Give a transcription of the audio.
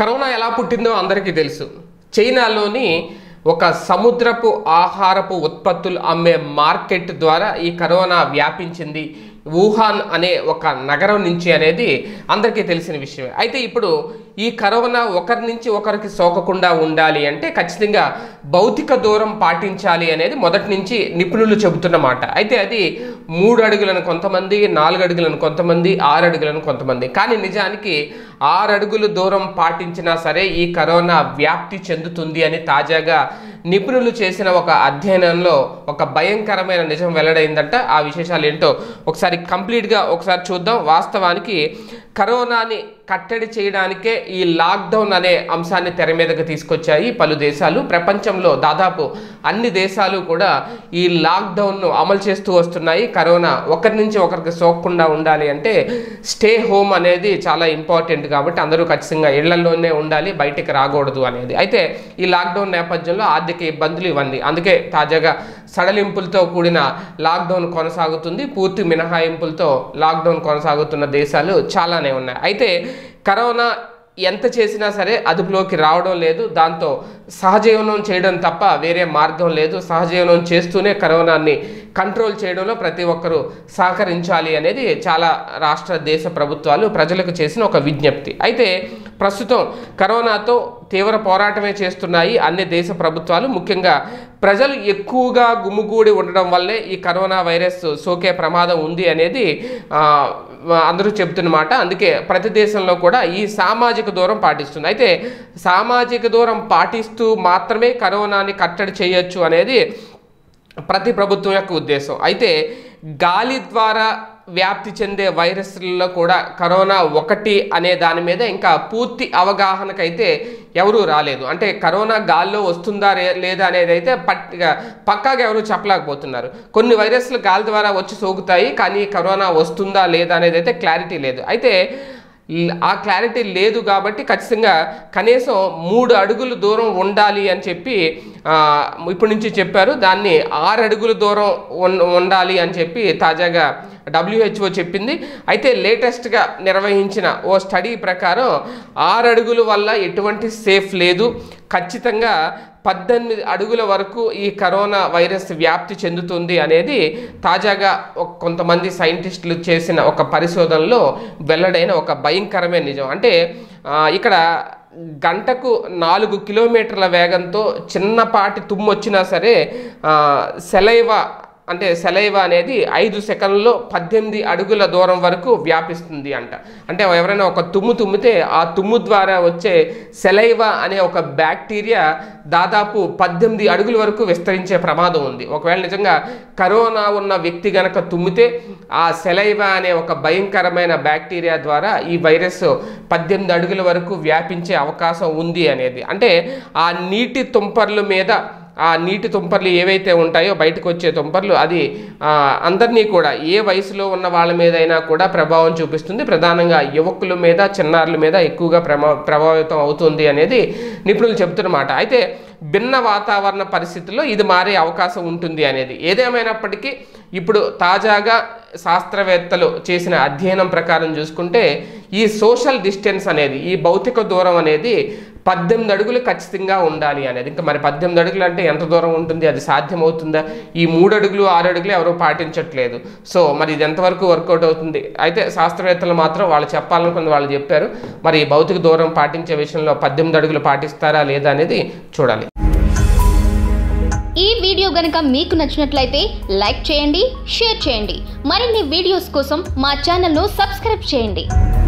corona ఎలా పుట్టిందో అందరికీ తెలుసు చైనాలోని ఒక సముద్రపు ఆహారపు ఉత్పత్తులు అమ్మే మార్కెట్ ద్వారా ఈ కరోనా వ్యాపించింది వుహాన్ అనే ఒక నగరం నుంచి అనేది అందరికీ తెలిసిన విషయమే అయితే ఇప్పుడు ఈ కరోనా ఒకరి నుంచి ఒకరికి సోకకుండా ఉండాలి అంటే ఖచ్చితంగా భౌతిక దూరం పాటించాలి అనేది మొదటి నుంచి నిపుణులు చెబుతున్న మాట అయితే అది మూడు అడుగులను కొంతమంది నాలుగు అడుగులను కొంతమంది ఆరు అడుగులను కొంతమంది కానీ నిజానికి ఆరు అడుగులు దూరం పాటించినా సరే ఈ కరోనా వ్యాప్తి చెందుతుంది అని తాజాగా నిపుణులు చేసిన ఒక అధ్యయనంలో ఒక భయంకరమైన నిజం వెల్లడైందంట ఆ విశేషాలు ఏంటో ఒకసారి కంప్లీట్గా ఒకసారి చూద్దాం వాస్తవానికి కరోనాని కట్టడి చేయడానికే ఈ లాక్డౌన్ అనే అంశాన్ని తెర మీదకి తీసుకొచ్చాయి పలు దేశాలు ప్రపంచంలో దాదాపు అన్ని దేశాలు కూడా ఈ లాక్డౌన్ను అమలు చేస్తూ వస్తున్నాయి కరోనా ఒకరి నుంచి ఒకరికి సోకకుండా ఉండాలి అంటే స్టే హోమ్ అనేది చాలా ఇంపార్టెంట్ కాబట్టి అందరూ ఖచ్చితంగా ఇళ్లలోనే ఉండాలి బయటికి రాకూడదు అనేది అయితే ఈ లాక్డౌన్ నేపథ్యంలో ఆర్థిక ఇబ్బందులు ఇవన్నీ అందుకే తాజాగా సడలింపులతో కూడిన లాక్డౌన్ కొనసాగుతుంది పూర్తి మినహాయింపులతో లాక్డౌన్ కొనసాగుతున్న దేశాలు చాలానే ఉన్నాయి అయితే కరోనా ఎంత చేసినా సరే అదుపులోకి రావడం లేదు దాంతో సహజీవనం చేయడం తప్ప వేరే మార్గం లేదు సహజీవనం చేస్తూనే కరోనాని కంట్రోల్ చేయడంలో ప్రతి ఒక్కరూ సహకరించాలి అనేది చాలా రాష్ట్ర దేశ ప్రభుత్వాలు ప్రజలకు చేసిన ఒక విజ్ఞప్తి అయితే ప్రస్తుతం కరోనాతో తీవ్ర పోరాటమే చేస్తున్నాయి అన్ని దేశ ప్రభుత్వాలు ముఖ్యంగా ప్రజలు ఎక్కువగా గుమ్ముగూడి ఉండడం వల్లే ఈ కరోనా వైరస్ సోకే ప్రమాదం ఉంది అనేది ఆ, అందరూ చెబుతున్నమాట అందుకే ప్రతి దేశంలో కూడా ఈ సామాజిక దూరం పాటిస్తుంది అయితే సామాజిక దూరం పాటిస్తూ మాత్రమే కరోనాని కట్టడి చేయొచ్చు అనేది ప్రతి ప్రభుత్వం యొక్క ఉద్దేశం అయితే గాలి ద్వారా వ్యాప్తి చెందే వైరస్లలో కూడా కరోనా ఒకటి అనే దాని మీద ఇంకా పూర్తి అవగాహనకైతే ఎవరూ రాలేదు అంటే కరోనా గాల్లో వస్తుందా రే- లేదా అనేది అయితే పట్టిగా పక్కాగా ఎవరు చెప్పలేకపోతున్నారు కొన్ని వైరస్లు గాలి ద్వారా వచ్చి సోకుతాయి కానీ కరోనా వస్తుందా లేదా అనేది అయితే క్లారిటీ లేదు అయితే ల్- ఆ క్లారిటీ లేదు కాబట్టి ఖచ్చితంగా కనీసం మూడు అడుగులు దూరం ఉండాలి అని చెప్పి ఆ, ఇప్పటి నుంచి చెప్పారు దాన్ని ఆరు అడుగుల దూరం ఉన్- ఉండాలి అని చెప్పి తాజాగా డబ్ల్యూహెచ్ఓ చెప్పింది అయితే లేటెస్ట్గా నిర్వహించిన ఓ స్టడీ ప్రకారం ఆరు అడుగుల వల్ల ఎటువంటి సేఫ్ లేదు ఖచ్చితంగా పద్దెనిమిది అడుగుల వరకు ఈ కరోనా వైరస్ వ్యాప్తి చెందుతుంది అనేది తాజాగా ఒక- కొంతమంది సైంటిస్టులు చేసిన ఒక పరిశోధనలో వెల్లడైన ఒక భయంకరమైన నిజం అంటే ఆ, ఇక్కడ గంటకు నాలుగు కిలోమీటర్ల వేగంతో చిన్నపాటి తుమ్ము వచ్చినా సరే సెలైవా అంటే సెలైవ అనేది ఐదు సెకండ్లో పద్దెనిమిది అడుగుల దూరం వరకు వ్యాపిస్తుంది అంట అంటే ఎవరైనా ఒక తుమ్ము తుమ్మితే ఆ తుమ్ము ద్వారా వచ్చే సెలైవ అనే ఒక బ్యాక్టీరియా దాదాపు పద్దెనిమిది అడుగుల వరకు విస్తరించే ప్రమాదం ఉంది ఒకవేళ నిజంగా కరోనా ఉన్న వ్యక్తి గనక తుమ్మితే ఆ సెలైవ అనే ఒక భయంకరమైన బ్యాక్టీరియా ద్వారా ఈ వైరస్ పద్దెనిమిది అడుగుల వరకు వ్యాపించే అవకాశం ఉంది అనేది అంటే ఆ నీటి తుంపర్ల మీద ఆ నీటి తుంపర్లు ఏవైతే ఉంటాయో బయటకు వచ్చే తుంపర్లు అది ఆ, అందరినీ కూడా ఏ వయసులో ఉన్న వాళ్ళ మీద అయినా కూడా ప్రభావం చూపిస్తుంది ప్రధానంగా యువకుల మీద చిన్నారుల మీద ఎక్కువగా ప్రమా ప్రభావితం అవుతుంది అనేది నిపుణులు చెబుతున్నమాట అయితే భిన్న వాతావరణ పరిస్థితుల్లో ఇది మారే అవకాశం ఉంటుంది అనేది ఏదేమైనప్పటికీ ఇప్పుడు తాజాగా శాస్త్రవేత్తలు చేసిన అధ్యయనం ప్రకారం చూసుకుంటే ఈ సోషల్ డిస్టెన్స్ అనేది ఈ భౌతిక దూరం అనేది పద్దెనిమిది అడుగులు ఖచ్చితంగా ఉండాలి అనేది ఇంకా మరి పద్దెనిమిది అడుగులు అంటే ఎంత దూరం ఉంటుంది అది సాధ్యమవుతుందా ఈ మూడు అడుగులు ఆరు అడుగులు ఎవరు పాటించట్లేదు సో మరి ఇది ఎంతవరకు వర్కౌట్ అవుతుంది అయితే శాస్త్రవేత్తలు మాత్రం వాళ్ళు చెప్పాలనుకుంది వాళ్ళు చెప్పారు మరి ఈ భౌతిక దూరం పాటించే విషయంలో పద్దెనిమిది అడుగులు పాటిస్తారా లేదా అనేది చూడాలి ఈ వీడియో గనుక మీకు నచ్చినట్లయితే లైక్ చేయండి షేర్ చేయండి మరిన్ని వీడియోస్ కోసం మా ఛానల్ను సబ్స్క్రైబ్ చేయండి